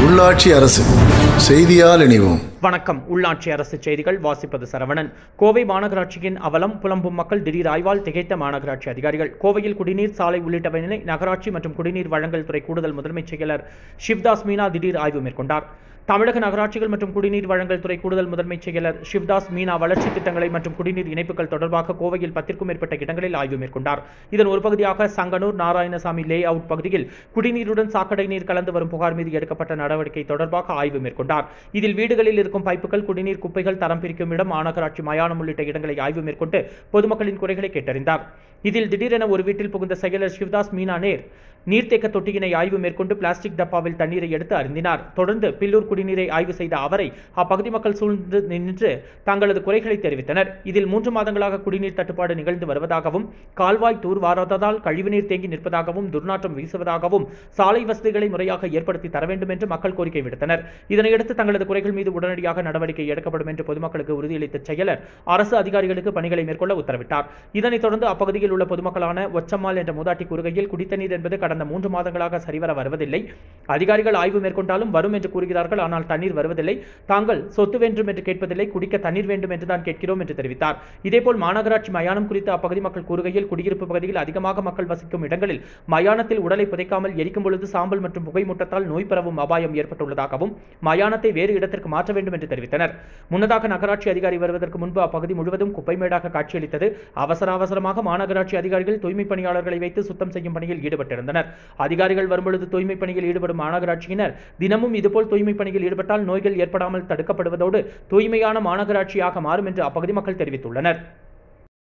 உள்ளாட்சி அரசு செய்தியால் இணைவோம் வணக்கம் உள்ளாட்சி அரசு செய்திகள் வாசிப்பது சரவணன் கோவை மாநகராட்சியின் அவலம் புலம்பும் மக்கள் திடீர் ஆய்வால் திகைத்த மாநகராட்சி அதிகாரிகள் கோவையில் குடிநீர் சாலை உள்ளிட்டவையினை நகராட்சி மற்றும் குடிநீர் வழங்கல் துறை கூடுதல் முதன்மைச் செயலர் சிவ்தாஸ் மீனா திடீர் ஆய்வு மேற்கொண்டார் தமிழக நகராட்சிகள் மற்றும் குடிநீர் வழங்கல் துறை கூடுதல் முதன்மைச் செயலர் சிவ்தாஸ் மீனா வளர்ச்சி திட்டங்களை மற்றும் குடிநீர் இணைப்புகள் தொடர்பாக கோவையில் பத்திற்கும் மேற்பட்ட இடங்களில் ஆய்வு மேற்கொண்டார் இதன் ஒரு பகுதியாக சங்கனூர் நாராயணசாமி லே அவுட் பகுதியில் குடிநீருடன் சாக்கடை நீர் கலந்து வரும் புகார் மீது எடுக்கப்பட்ட நடவடிக்கை தொடர்பாக ஆய்வு மேற்கொண்டார் இதில் வீடுகளில் இருக்கும் பைப்புகள் குடிநீர் குப்பைகள் தரம் பிரிக்கும் இடம் மாநகராட்சி மயானம் உள்ளிட்ட இடங்களை ஆய்வு மேற்கொண்டு பொதுமக்களின் குறைகளை கேட்டறிந்தார் இதில் திடீரென ஒரு வீட்டில் புகுந்த செயலர் சிவ்தாஸ் மீனா நேர் நீர்த்தேக்க தொட்டியினை ஆய்வு மேற்கொண்டு பிளாஸ்டிக் டப்பாவில் தண்ணீரை எடுத்து அருந்தினார் தொடர்ந்து பில்லூர் குடிநீரை ஆய்வு செய்த அவரை அப்பகுதி மக்கள் சூழ்ந்து நின்று தங்களது குறைகளை தெரிவித்தனர் இதில் மூன்று மாதங்களாக குடிநீர் தட்டுப்பாடு நிகழ்ந்து வருவதாகவும் கால்வாய் தூர் வாராததால் கழிவுநீர் தேங்கி நிற்பதாகவும் துர்நாற்றம் வீசுவதாகவும் சாலை வசதிகளை முறையாக ஏற்படுத்தி தர வேண்டும் என்று மக்கள் கோரிக்கை விடுத்தனர் இதனையடுத்து தங்களது குறைகள் மீது உடனடியாக நடவடிக்கை எடுக்கப்படும் என்று பொதுமக்களுக்கு உறுதியளித்த செயலர் அரசு அதிகாரிகளுக்கு பணிகளை மேற்கொள்ள உத்தரவிட்டார் இதனைத் தொடர்ந்து அப்பகுதியில் உள்ள பொதுமக்களான ஒச்சம்மாள் என்ற மூதாட்டி கூறுகையில் குடித்தண்ணீர் என்பது கடந்த மூன்று மாதங்களாக சரிவர வருவதில்லை அதிகாரிகள் ஆய்வு மேற்கொண்டாலும் வரும் என்று கூறுகிறார்கள் ஆனால் தண்ணீர் வருவதில்லை தாங்கள் சொத்து வேண்டும் என்று கேட்பதில்லை குடிக்க தண்ணீர் வேண்டும் என்று தான் கேட்கிறோம் என்று தெரிவித்தார் இதேபோல் மாநகராட்சி மயானம் குறித்து அப்பகுதி மக்கள் கூறுகையில் குடியிருப்பு பகுதியில் அதிகமாக மக்கள் வசிக்கும் இடங்களில் மயானத்தில் உடலை புதைக்காமல் எரிக்கும் பொழுது சாம்பல் மற்றும் புகை மூட்டத்தால் நோய் பரவும் அபாயம் ஏற்பட்டுள்ளதாகவும் மயானத்தை வேறு இடத்திற்கு மாற்ற வேண்டும் என்று தெரிவித்தனர் முன்னதாக நகராட்சி அதிகாரி வருவதற்கு முன்பு அப்பகுதி முழுவதும் குப்பைமேடாக காட்சியளித்தது அவசர அவசரமாக மாநகராட்சி அதிகாரிகள் தூய்மை பணியாளர்களை வைத்து சுத்தம் செய்யும் பணியில் ஈடுபட்டிருந்தனர் அதிகாரிகள் வரும்பொழுது தூய்மை பணியில் ஈடுபடும் மாநகராட்சியினர் தினமும் இதுபோல் தூய்மை பணியில் ஈடுபட்டால் நோய்கள் ஏற்படாமல் தடுக்கப்படுவதோடு தூய்மையான மாநகராட்சியாக மாறும் என்று அப்பகுதி மக்கள் தெரிவித்துள்ளனர்